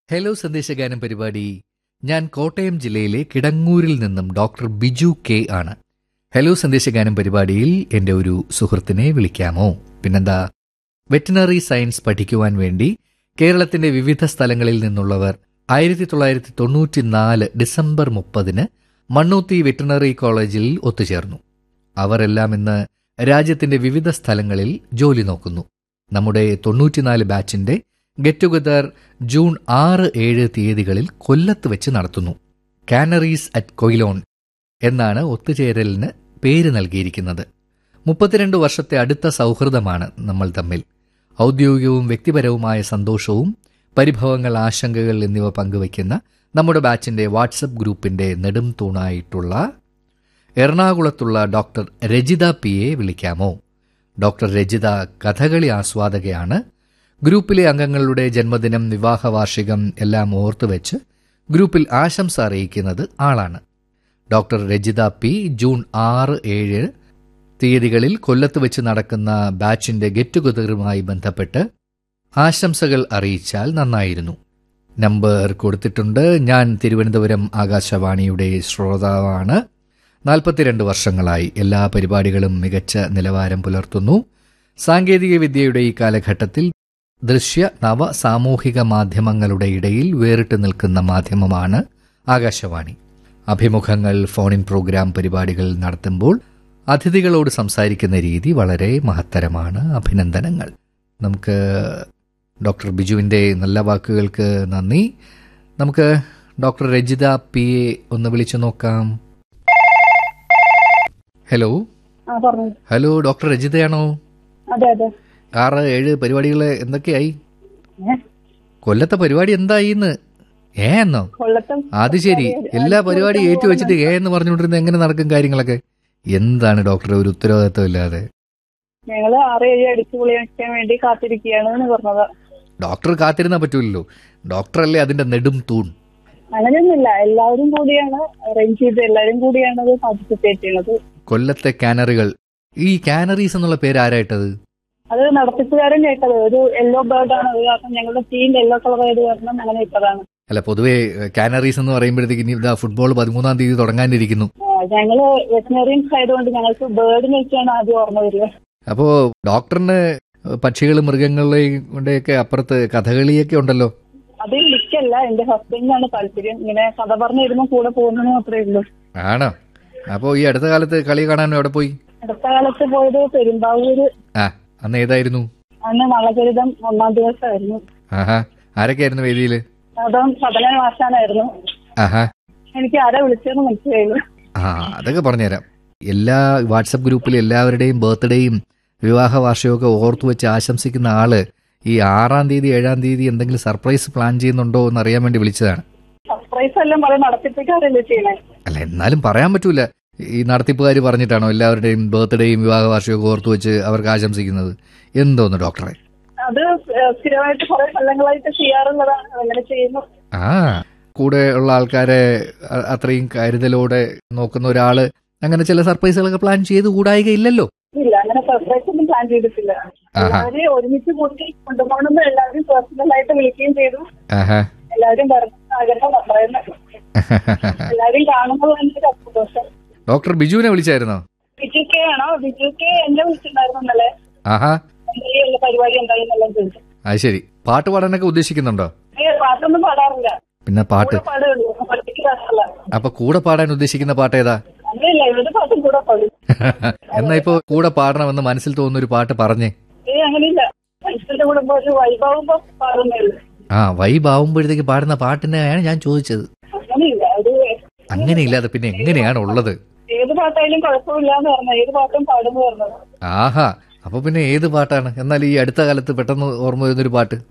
Hello സന്ദേശഗാനം പരിപാടി ഞാൻ കോട്ടയം ജില്ലയിലെ കിടങ്ങൂരിൽ നിന്നും ഡോക്ടർ ബിജു കെ ആണ് ഹലോ സന്ദേശഗാനം പരിപാടിയിൽ എൻ്റെ ഒരു സുഹൃത്തിനെ വിളിക്കാമോ പിന്നെന്താ വെറ്റിനറി സയൻസ് പഠിക്കുവാൻ വേണ്ടി കേരളത്തിന്റെ വിവിധ സ്ഥലങ്ങളിൽ നിന്നുള്ളവർ ആയിരത്തി തൊള്ളായിരത്തി തൊണ്ണൂറ്റിനാല് ഡിസംബർ മുപ്പതിന് മണ്ണൂത്തി വെറ്റിനറി കോളേജിൽ ഒത്തുചേർന്നു അവരെല്ലാം ഇന്ന് രാജ്യത്തിന്റെ വിവിധ സ്ഥലങ്ങളിൽ ജോലി നോക്കുന്നു നമ്മുടെ തൊണ്ണൂറ്റിനാല് ബാച്ചിന്റെ ഗെറ്റ് ടുഗദർ ജൂൺ ആറ് ഏഴ് തീയതികളിൽ കൊല്ലത്ത് വെച്ച് നടത്തുന്നു കാനറീസ് അറ്റ് കൊയിലോൺ എന്നാണ് ഒത്തുചേരലിന് പേര് നൽകിയിരിക്കുന്നത് മുപ്പത്തിരണ്ട് വർഷത്തെ അടുത്ത സൗഹൃദമാണ് നമ്മൾ തമ്മിൽ ഔദ്യോഗികവും വ്യക്തിപരവുമായ സന്തോഷവും പരിഭവങ്ങൾ ആശങ്കകൾ എന്നിവ പങ്കുവയ്ക്കുന്ന നമ്മുടെ ബാച്ചിന്റെ വാട്സപ്പ് ഗ്രൂപ്പിന്റെ നെടും തൂണായിട്ടുള്ള എറണാകുളത്തുള്ള ഡോക്ടർ രജിത പി എ വിളിക്കാമോ ഡോക്ടർ രജിത കഥകളി ആസ്വാദകയാണ് ഗ്രൂപ്പിലെ അംഗങ്ങളുടെ ജന്മദിനം വിവാഹ വാർഷികം എല്ലാം ഓർത്തുവെച്ച് ഗ്രൂപ്പിൽ ആശംസ അറിയിക്കുന്നത് ആളാണ് ഡോക്ടർ രജിത പി ജൂൺ ആറ് ഏഴ് തീയതികളിൽ കൊല്ലത്ത് വെച്ച് നടക്കുന്ന ബാച്ചിന്റെ ഗെറ്റ് ടുഗദറുമായി ബന്ധപ്പെട്ട് ആശംസകൾ അറിയിച്ചാൽ നന്നായിരുന്നു നമ്പർ കൊടുത്തിട്ടുണ്ട് ഞാൻ തിരുവനന്തപുരം ആകാശവാണിയുടെ ശ്രോതാവാണ് നാൽപ്പത്തിരണ്ട് വർഷങ്ങളായി എല്ലാ പരിപാടികളും മികച്ച നിലവാരം പുലർത്തുന്നു സാങ്കേതിക വിദ്യയുടെ ഈ കാലഘട്ടത്തിൽ ദൃശ്യ നവ സാമൂഹിക മാധ്യമങ്ങളുടെ ഇടയിൽ വേറിട്ട് നിൽക്കുന്ന മാധ്യമമാണ് ആകാശവാണി അഭിമുഖങ്ങൾ ഫോണിൻ പ്രോഗ്രാം പരിപാടികൾ നടത്തുമ്പോൾ അതിഥികളോട് സംസാരിക്കുന്ന രീതി വളരെ മഹത്തരമാണ് അഭിനന്ദനങ്ങൾ നമുക്ക് ഡോക്ടർ ബിജുവിൻ്റെ നല്ല വാക്കുകൾക്ക് നന്ദി നമുക്ക് ഡോക്ടർ രജിത പി എ ഒന്ന് വിളിച്ചു നോക്കാം ഹലോ ആ പറഞ്ഞു ഹലോ ഡോക്ടർ രജിതയാണോ അതെ അതെ ആറ് ഏഴ് പരിപാടികൾ എന്തൊക്കെയായി ഏ? കൊല്ലത്തെ പരിപാടി എന്തായിന്ന് ഏ എന്നോ കൊള്ളത്തും അത് ശരി എല്ലാ പരിപാടിയും ഏറ്റു വെച്ചിട്ട് ഏ എന്ന് പറഞ്ഞുകൊണ്ടിരുന്ന എങ്ങനെ നടക്കും കാര്യങ്ങളൊക്കെ എന്താണ് ഡോക്ടറെ ഒരു ഉത്തരവാദിത്വം ഇല്ലാതെ ഞങ്ങള് ആറ് ഏഴ് അടിച്ചു പൊളിയാക്കാൻ വേണ്ടി കാത്തിരിക്കുകയാണ് എന്ന് പറഞ്ഞത് ഡോക്ടർ കാത്തിരുന്നാ പറ്റൂലല്ലോ ഡോക്ടറല്ലേ അതിന്റെ നെടും തൂൺ അങ്ങനെയൊന്നുമില്ല എല്ലാവരും കൂടിയാണ് അറേഞ്ച് ചെയ്ത് എല്ലാവരും കൂടിയാണ് അത് പാർട്ടിസിപ്പേറ്റ് ചെയ്യുന്നത് കൊല്ലത്തെ കാനറികൾ ഈ കാനറീസ് എന്നുള്ള പേര് ആരായിട്ടത് അത് നടത്തിപ്പുകാരൻ കേട്ടത് ഒരു യെല്ലോ ബേർഡ് ആണ് അത് കാരണം ഞങ്ങളുടെ ടീം യെല്ലോ കളർ ആയത് കാരണം അങ്ങനെ ഇട്ടതാണ് അല്ല പൊതുവെ കാനറീസ് എന്ന് പറയുമ്പോഴത്തേക്ക് ഇനി ഇതാ ഫുട്ബോൾ പതിമൂന്നാം തീയതി തുടങ്ങാനിരിക്കുന്നു ആ, ഞങ്ങള് വെറ്റിനറിയൻസ് ആയതുകൊണ്ട് ഞങ്ങൾക്ക് ബേർഡിനെ വെച്ചാണ് ആദ്യം ഓർമ്മ വരിക അപ്പോ ഡോക്ടറിന് പക്ഷികളും മൃഗങ്ങളെയും കൊണ്ടൊക്കെ അപ്പുറത്ത് കഥകളിയൊക്കെ ഉണ്ടല്ലോ അതിൽ ലിക്കല്ല എന്റെ ഹസ്ബൻഡിനാണ് താല്പര്യം ഇങ്ങനെ കഥ പറഞ്ഞിരുന്നു കൂടെ പോകുന്നത് മാത്രമേ ഉള്ളൂ ആണോ അപ്പോ ഈ അടുത്ത കാലത്ത് കളി കാണാൻ എവിടെ പോയി അടുത്ത കാലത്ത് പോയത് പെരുമ്പാവൂര് ആ അന്ന് ഏതായിരുന്നു അന്ന് നളചരിതം ഒന്നാം ദിവസമായിരുന്നു ആഹാ ആരൊക്കെയായിരുന്നു വേദിയില് അതും സദന മാഷാനായിരുന്നു ആഹാ എനിക്ക് ആരാ വിളിച്ചതെന്ന് മനസ്സിലായില്ല ആ അതൊക്കെ പറഞ്ഞുതരാം എല്ലാ വാട്സപ്പ് ഗ്രൂപ്പിൽ എല്ലാവരുടെയും ബർത്ത്ഡേയും വിവാഹ വാർഷികമൊക്കെ ഓർത്തു വെച്ച് ആശംസിക്കുന്ന ആള് ഈ ആറാം തീയതി ഏഴാം തീയതി എന്തെങ്കിലും സർപ്രൈസ് പ്ലാൻ ചെയ്യുന്നുണ്ടോ എന്ന് അറിയാൻ വേണ്ടി വിളിച്ചതാണ് സർപ്രൈസ് എല്ലാം പല നടത്തിപ്പിക്കാരല്ലേ ചെയ്യണേ അല്ല എന്നാലും പറയാൻ പറ്റൂല ഈ നടത്തിപ്പുകാർ പറഞ്ഞിട്ടാണോ എല്ലാവരുടെയും ബർത്ത്ഡേയും വിവാഹ വാർഷികമൊക്കെ ഓർത്തു വെച്ച് അവർക്ക് ആശംസിക്കുന്നത് എന്തോന്ന് ഡോക്ടറെ അത് ഏഹ്, സ്ഥിരമായിട്ട് കുറെ കൊല്ലങ്ങളായിട്ട് ചെയ്യാറുള്ളതാണ് അങ്ങനെ ചെയ്യുന്നു ആ കൂടെ ഉള്ള ആൾക്കാരെ അ- അത്രയും കരുതലോടെ നോക്കുന്ന ഒരാള് അങ്ങനെ ചില സർപ്രൈസുകളൊക്കെ പ്ലാൻ ചെയ്ത് കൂടായികയില്ലല്ലോ ഇല്ല അങ്ങനെ സർപ്രൈസ് ഒന്നും പ്ലാൻ ചെയ്തിട്ടില്ല ആഹാ. എല്ലാവരെയും ഒരുമിച്ച് കൂട്ടി കൊണ്ടുപോകണമെന്ന് എല്ലാവരും പേഴ്സണൽ ആയിട്ട് വിളിക്കുകയും ചെയ്തു ആഹാ എല്ലാവരും പറഞ്ഞു ആഗ്രഹം പറയുന്നത് എല്ലാവരും കാണുമ്പോൾ തന്നെ ഒരു സന്തോഷം ഡോക്ടർ ബിജുവിനെ വിളിച്ചായിരുന്നോ ബിജു കെ ആണോ ബിജു കെ എന്നെ വിളിച്ചിട്ടുണ്ടായിരുന്നു ഇന്നലെ ആഹാ എന്തെങ്കിലും പരിപാടി എന്തായെന്നെല്ലാം ചോദിച്ചു അത് ശരി പാട്ട് പാടാനൊക്കെ ഉദ്ദേശിക്കുന്നുണ്ടോ ഏ പാട്ടൊന്നും പാടാറില്ല പിന്നെ പാട്ട് കൂടെ പാടുകയുള്ളൂ പഠിക്കാറില്ല അപ്പൊ കൂടെ പാടാൻ ഉദ്ദേശിക്കുന്ന പാട്ട് ഏതാ അങ്ങനെയല്ല ഏത് പാട്ടും കൂടെ പാടും എന്നാ ഇപ്പൊ കൂടെ പാടണമെന്ന് മനസ്സിൽ തോന്നുന്ന ഒരു പാട്ട് പറഞ്ഞേ ഏ അങ്ങനെയില്ല മനുഷ്യന്റെ കൂടെ ഒരു വൈഭവം പാടുന്നേ ഉള്ളൂ ആ വൈബ് ആവുമ്പോഴത്തേക്ക് പാടുന്ന പാട്ടിനെയാണ് ഞാൻ ചോദിച്ചത് അങ്ങനെയില്ല ഒരു അങ്ങനെ ഇല്ലാതെ പിന്നെ എങ്ങനെയാണ് ഉള്ളത് ഏത് പാട്ടായാലും കുഴപ്പമില്ല എന്ന് പറഞ്ഞ ഏത് പാട്ടും പാടുന്നു പറഞ്ഞത് ആഹാ അപ്പൊ പിന്നെ ഏത് പാട്ടാണ് എന്നാൽ ഈ അടുത്ത കാലത്ത് പെട്ടെന്ന് ഓർമ്മ വരുന്നൊരു പാട്ട്